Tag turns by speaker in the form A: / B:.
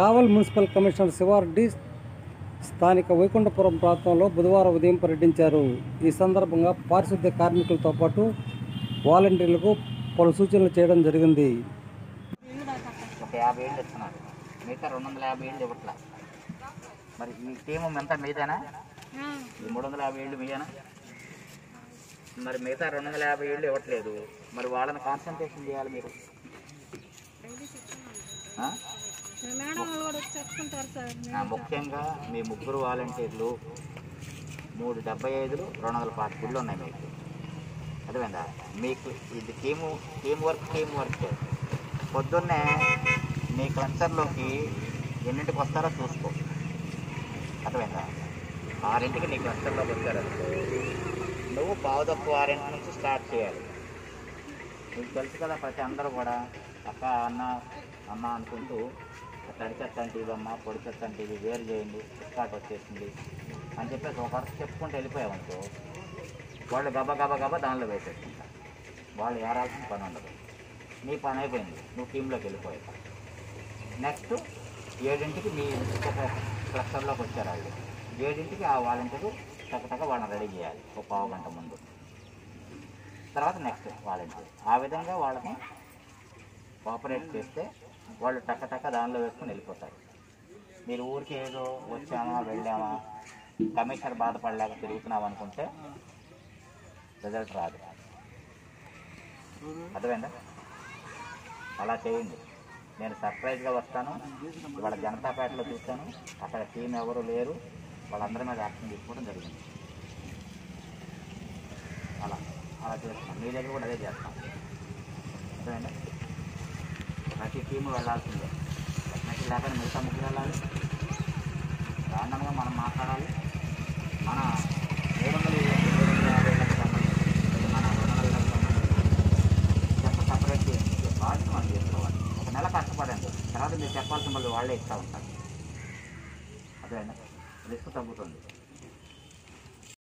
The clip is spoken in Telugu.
A: కావల్ మున్సిపల్ కమిషనర్ శివారెడ్డి స్థానిక వైకుంఠపురం ప్రాంతంలో బుధవారం ఉదయం పర్యటించారు ఈ సందర్భంగా పారిశుద్ధ్య కార్మికులతో పాటు వాలంటీర్లకు పలు సూచనలు చేయడం జరిగింది
B: ఒక యాభై ఏళ్ళు ఇస్తున్నారు మిగతా రెండు వందల యాభై ఏళ్ళు ఇవ్వట్లా మరి ఈ టీము ఎంత మీదేనా ఈ మూడు వందల యాభై ఏళ్ళు మీయేనా మరి మిగతా రెండు వందల యాభై ఏళ్ళు ఇవ్వట్లేదు మరి వాళ్ళని కాన్సన్ట్రేషన్ చేయాలి మీరు ఆ?
C: మేడం కూడా వచ్చి చెప్పుకుంటారు సార్
B: ఆ, ముఖ్యంగా మీ ముగ్గురు వాలంటీర్లు మూడు డెబ్బై ఐదులు రెండు వందల పాతికలు ఉన్నాయి మీకు అర్థమైందా మీకు ఇది team team work team work పొద్దున్నే మీ క్లస్టర్లోకి ఎన్నింటికి వస్తారో చూసుకో అర్థమైందా ఆరింటికి నీ క్లస్టర్లోకి వచ్చారనుకో నువ్వు పావు తక్కువ ఆరింటి నుంచి స్టార్ట్ చేయాలి నీకు తెలుసు కదా ప్రతి అందరూ కూడా అక్క అన్న అమ్మ అనుకుంటూ తడి చెత్త అంటే ఇవమ్మ పొడి చెత్త అంటే ఇవి వేరు చేయండి స్టార్ట్ వచ్చేసింది అని చెప్పేసి ఒక చెప్పుకుంటూ వెళ్ళిపోయామనుకో వాళ్ళు గబ గబ గబ దానిలో వేసేసుకుంటారు వాళ్ళు ఏరాల్సిన పని ఉండదు నీ పని అయిపోయింది నువ్వు టీంలోకి వెళ్ళిపోయావు నెక్స్ట్ ఏడింటికి మీ క్లస్టర్లోకి వచ్చారు వాళ్ళు ఏడింటికి ఆ వాలంటీరు టకటక వాళ్ళని రెడీ చేయాలి ఒక పావు గంట ముందు తర్వాత నెక్స్ట్ వాలంటీర్ ఆ విధంగా వాళ్ళని కోఆపరేట్ చేస్తే వాళ్ళు టక్క టక్క దానిలో వేసుకొని వెళ్ళిపోతారు మీరు ఊరికి ఏదో వచ్చామా వెళ్ళామా కమిషనర్ బాధపడలేక తిరుగుతున్నాం అనుకుంటే రిజల్ట్ రాదు అర్థమైందా అలా చేయండి నేను సర్ప్రైజ్గా వస్తాను ఇవాళ జనతాపేటలో చూశాను అక్కడ టీం ఎవరు లేరు వాళ్ళందరి మీద యాక్షన్ తీసుకోవడం జరిగింది అలా అలా చేస్తాం మీ దగ్గర కూడా అదే చేస్తాం అర్థమైందా ప్రతి టీము వెళ్ళాల్సిందే టెక్నికల్ లేకుండా మిగతా ముగ్గురు వెళ్ళాలి రాండంగా మనం మాట్లాడాలి మన మూడు వందల ఇరవై మూడు వందల యాభై ఏళ్ళకి సంబంధించి మన రెండు వందల ఏళ్ళకి సంబంధించి చెప్ప సపరేట్ చేసి బాధ్యత మనం చేసుకోవాలి ఒక నెల కష్టపడండి తర్వాత మీరు చెప్పాల్సిన వాళ్ళు వాళ్ళే ఇస్తూ ఉంటారు అదే రిస్క్ తగ్గుతుంది